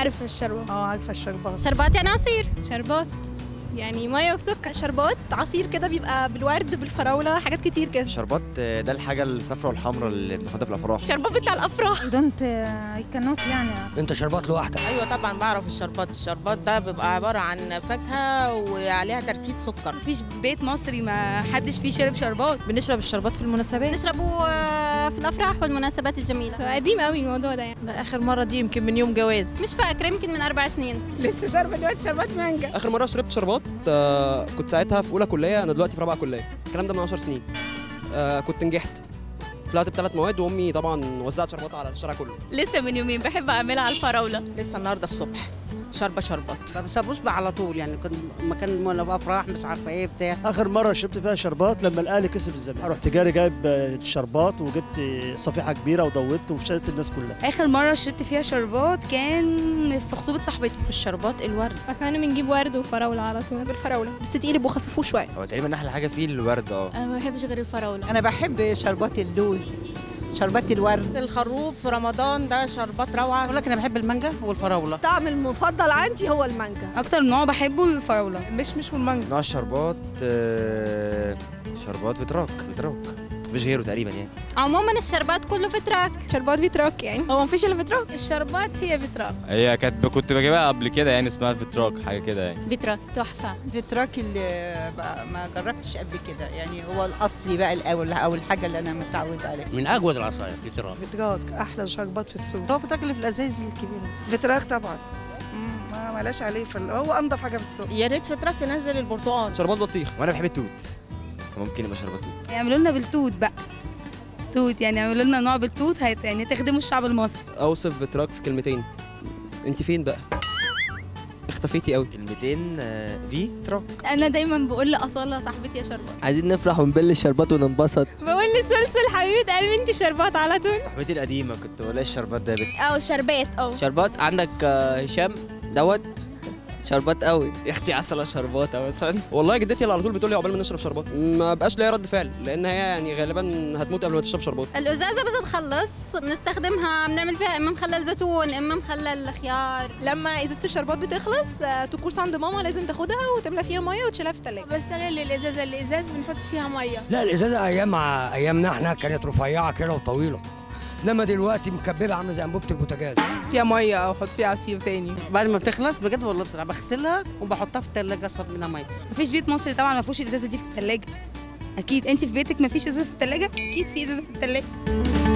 عارفه الشربات اه عارفه الشربات شربات يعني عصير شربات يعني ميه وسكر شربات عصير كده بيبقى بالورد بالفراوله حاجات كتير كده شربات آه، ده الحاجه الصفراء والحمراء اللي بناخدها في الافراح شربات بتاع الافراح دونت كانوت يعني انت شربات لوحدك ايوه طبعا بعرف الشربات الشربات ده بيبقى عباره عن فاكهه وعليها تركيز سكر مفيش بيت مصري ما حدش فيه شرب شربات بنشرب الشربات في المناسبات نشربه آه، في الافراح والمناسبات الجميله قديم قوي الموضوع ده يعني لا اخر مره دي يمكن من يوم جواز مش فاكره يمكن من اربع سنين لسه شاربه دلوقتي شربات مانجا اخر مره شربت شربات آه كنت ساعتها في اولى كليه انا دلوقتي في رابعه كليه الكلام ده من 10 سنين آه كنت نجحت طلعت بثلاث مواد وامي طبعا وزعت شربات على الشارع كله لسه من يومين بحب اعملها على الفراوله لسه النهارده الصبح شربه شربات ما بسبوش بقى على طول يعني كنت مكان وانا بقى افراح مش عارفه ايه بتاع اخر مره شربت فيها شربات لما الاهلي كسب الزمالك رحت جاري جايب الشربات وجبت صفيحه كبيره ودوبت وفشلت الناس كلها اخر مره شربت فيها شربات كان في خطوبه صاحبتي في الشربات الورد احنا بنجيب ورد وفراوله على طول بالفراوله بس تقيل بخففوه شويه هو تقريبا احلى حاجه فيه الورد اه انا ما بحبش غير الفراوله انا بحب شربات اللوز شربات الورد الخروف في رمضان ده شربات روعه اقول لك انا بحب المانجا والفراوله الطعم المفضل عندي هو المانجا اكتر نوع بحبه الفراوله مش والمانجا نوع الشربات آه، شربات فيتراك فيتراك مفيش غيره تقريبا يعني عموما الشربات كله في تراك شربات بيتراك يعني هو مفيش الا فتراك الشربات هي فتراك هي كانت كنت بجيبها قبل كده يعني اسمها الفيتراك حاجه كده يعني بتراك تحفه فيتراك اللي بقى ما جربتش قبل كده يعني هو الاصلي بقى الاول او الحاجه اللي انا متعود عليها من اجود العصاير في تراب فتراك احلى شربات في السوق هو فيتراك اللي في الازايز الكبيره دي فتراك طبعا ما ملاش عليه في هو انضف حاجه في السوق يا ريت فترك تنزل البرتقال شربات بطيخ وانا بحب التوت فممكن يبقى شربات توت يعملوا لنا بالتوت بقى توت يعني يعملوا لنا نوع بالتوت هيت يعني تخدموا الشعب المصري اوصف فيتراك في كلمتين انت فين بقى اختفيتي قوي كلمتين آه، في تراك انا دايما بقول لاصاله صاحبتي يا شربات عايزين نفرح ونبل الشربات وننبسط بقول لسلسل حبيبه قلبي انت شربات على طول صاحبتي القديمه كنت بقول لها الشربات ده يا بت او شربات اه شربات عندك آه، هشام دوت شربات قوي يا اختي عسل شربات مثلا والله جدتي اللي على طول بتقول لي عقبال ما نشرب شربات ما بقاش ليا رد فعل لان هي يعني غالبا هتموت قبل ما تشرب شربات الازازه بس تخلص بنستخدمها بنعمل فيها اما مخلل زيتون اما مخلل خيار لما ازازه الشربات بتخلص آه، طقوس عند ماما لازم تاخدها وتملى فيها ميه وتشيلها في الثلاجه بستغل الازازه الازاز بنحط فيها ميه لا الازازه ايام ايامنا احنا كانت رفيعه كده وطويله انما دلوقتي مكببه عامله زي انبوبه البوتاجاز فيها ميه او احط فيها عصير تاني بعد ما بتخلص بجد والله بصراحه بغسلها وبحطها في الثلاجه اشرب منها ميه مفيش بيت مصري طبعا ما فيهوش الازازه دي في الثلاجه اكيد انت في بيتك مفيش ازازه في الثلاجه اكيد في ازازه في الثلاجه